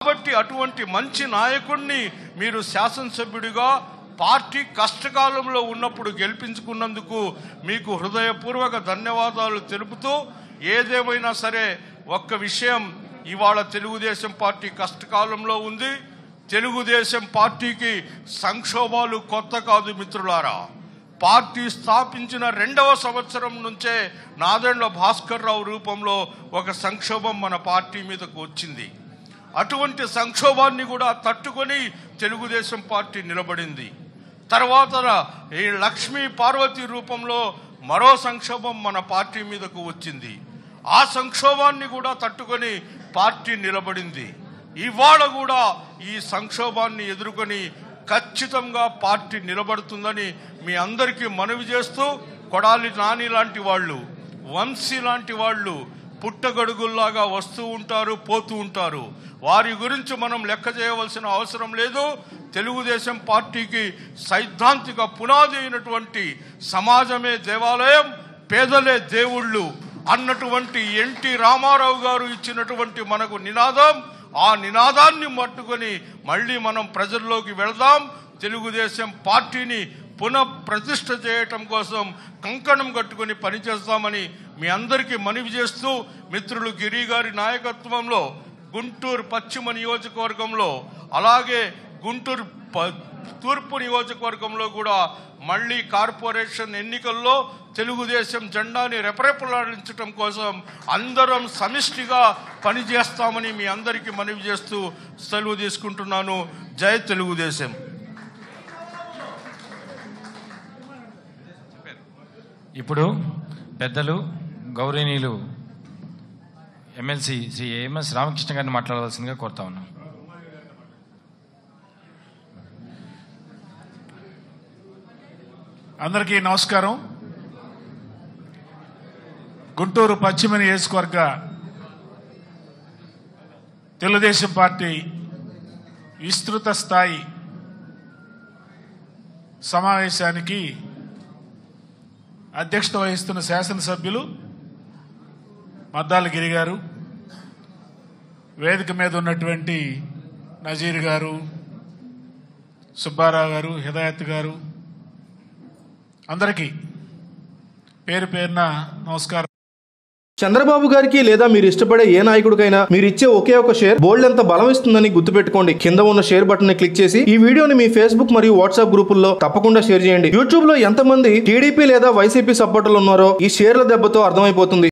కాబట్టి అటువంటి మంచి నాయకుడిని మీరు శాసనసభ్యుడిగా పార్టీ కష్టకాలంలో ఉన్నప్పుడు గెలిపించుకున్నందుకు మీకు హృదయపూర్వక ధన్యవాదాలు తెలుపుతూ ఏదేమైనా సరే ఒక్క విషయం ఇవాళ తెలుగుదేశం పార్టీ కష్టకాలంలో ఉంది తెలుగుదేశం పార్టీకి సంక్షోభాలు కొత్త కాదు మిత్రులారా పార్టీ స్థాపించిన రెండవ సంవత్సరం నుంచే నాదెండ్ల భాస్కర్ రావు రూపంలో ఒక సంక్షోభం మన పార్టీ మీదకు వచ్చింది అటువంటి సంక్షోభాన్ని కూడా తట్టుకొని తెలుగుదేశం పార్టీ నిలబడింది తర్వాత ఈ లక్ష్మీ పార్వతి రూపంలో మరో సంక్షోభం మన పార్టీ మీదకు వచ్చింది ఆ సంక్షోభాన్ని కూడా తట్టుకొని పార్టీ నిలబడింది ఇవాళ కూడా ఈ సంక్షోభాన్ని ఎదుర్కొని ఖచ్చితంగా పార్టీ నిలబడుతుందని మీ అందరికీ మనవి చేస్తూ కొడాలి నాని లాంటి వాళ్ళు వంశీ లాంటి వాళ్ళు పుట్టగడుగుల్లాగా వస్తూ ఉంటారు పోతూ ఉంటారు వారి గురించి మనం లెక్క చేయవలసిన అవసరం లేదు తెలుగుదేశం పార్టీకి సైద్ధాంతిక పునాది అయినటువంటి సమాజమే దేవాలయం పేదలే దేవుళ్ళు అన్నటువంటి ఎన్టీ రామారావు గారు ఇచ్చినటువంటి మనకు నినాదం ఆ నినాదాన్ని పట్టుకొని మళ్ళీ మనం ప్రజల్లోకి వెళదాం తెలుగుదేశం పార్టీని పునః ప్రతిష్ఠ చేయటం కోసం కంకణం కట్టుకొని పనిచేస్తామని మీ అందరికీ మనవి చేస్తూ మిత్రులు గిరి గారి నాయకత్వంలో గుంటూరు పశ్చిమ నియోజకవర్గంలో అలాగే గుంటూరు ప- తూర్పు నియోజకవర్గంలో కూడా మళ్ళీ కార్పొరేషన్ ఎన్నికల్లో తెలుగుదేశం జెండాని రెపరెపలాడించడం కోసం అందరం సమిష్టిగా పనిచేస్తామని మీ అందరికీ మనవి చేస్తూ సెలవు తీసుకుంటున్నాను జై తెలుగుదేశం ఇప్పుడు పెద్దలు గౌరవనీయులు ఎమ్మెల్సీ శ్రీ ఎంఎస్ రామకృష్ణ గారిని మాట్లాడవలసిందిగా కోరుతా ఉన్నాం అందరికీ నమస్కారం గుంటూరు పశ్చిమ నియోజకవర్గ తెలుగుదేశం పార్టీ విస్తృత స్థాయి సమావేశానికి అధ్యక్షత వహిస్తున్న శాసనసభ్యులు మద్దాల గిరి గారు వేదిక మీద ఉన్నటువంటి నజీర్ గారు సుబ్బారావు గారు హిదాయత్ గారు అందరికీ పేరు పేరున నమస్కారం చంద్రబాబు గారికి లేదా మీరు ఇష్టపడే ఏ నాయకుడికైనా మీరు ఇచ్చే ఒకే ఒక షేర్ బోల్డ్ ఎంత బలం ఇస్తుందని గుర్తుపెట్టుకోండి కింద ఉన్న షేర్ బటన్ ని క్లిక్ చేసి ఈ వీడియోని మీ ఫేస్బుక్ మరియు వాట్సాప్ గ్రూపుల్లో తప్పకుండా షేర్ చేయండి యూట్యూబ్ లో ఎంతమంది టీడీపీ లేదా వైసీపీ సపోర్టర్లు ఉన్నారో ఈ షేర్ల దెబ్బతో అర్థమైపోతుంది